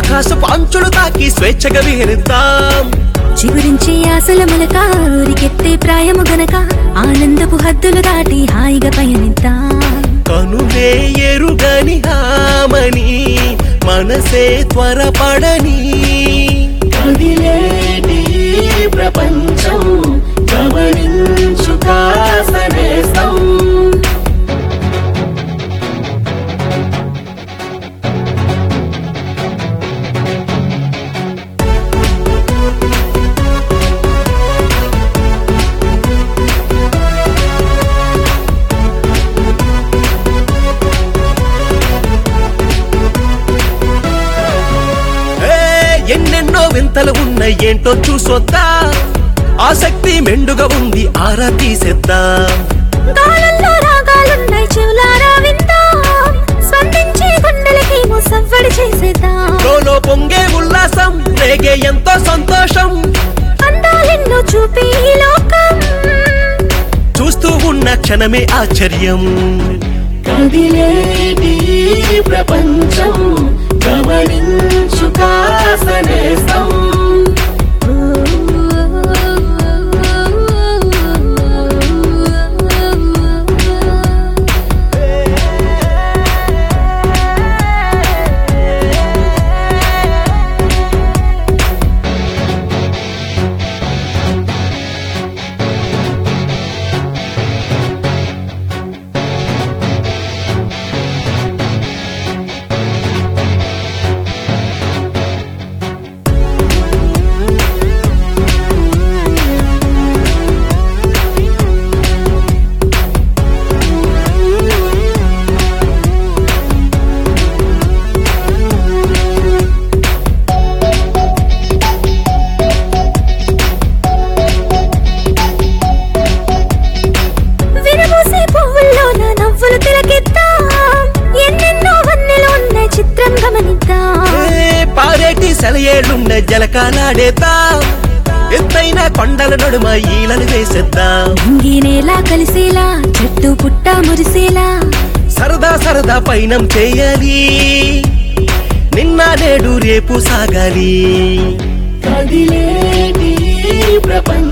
ఆకాశపు అంచులు తాకి స్వేచ్ఛగా విహరిద్దాం చిగురించి ఆశల మొలక ఊరికెత్తే ప్రాయము గనక ఆనందపు హద్దులు దాటి హాయిగా పయనిద్దాం కనులే ఎరుగని హామని మనసే త్వరపడని కదిలేటి ప్రపంచం గమనించు కాసనేస్తం ఏ, ఎన్నెన్నో వింతలు ఉన్నాయి ఏంటో చూసొద్దా ఆసక్తి మెండుగా ఉంది ఆరా తీసేద్దాం గాలుల్లో రాగాలున్నాయి చెవులారా విందాం స్పందించే గుండెలకి ముసవ్వడి చేసేద్దాం లోలో పొంగే ఉల్లాసం రేగే ఎంతో సంతోషం అందాలెన్నో చూపి ఈ లోకం చూస్తూ ఉన్న క్షణమే ఆశ్చర్యం కదిలేటి ప్రపంచం గమనించు కాసనేస్తం విరబూసే పువ్వుల్లో నా నవ్వులు తిలకిద్దాం ఎన్నెన్నో వన్నెలు ఉన్న చిత్రం గమనిద్దాం ఏ, పారేటి సెలయేళ్ళున్న జలకాలాడేద్దాం ఎత్తైన కొండల నడుమ ఈలను వేసేద్దాం ఇంగినేలా కలిసేలా చెట్టు పుట్ట మురిసేలా సరదా సరదా పయనం చేయాలి నిన్న నేడు రేపు సాగాలి కదిలేటి ప్రపంచం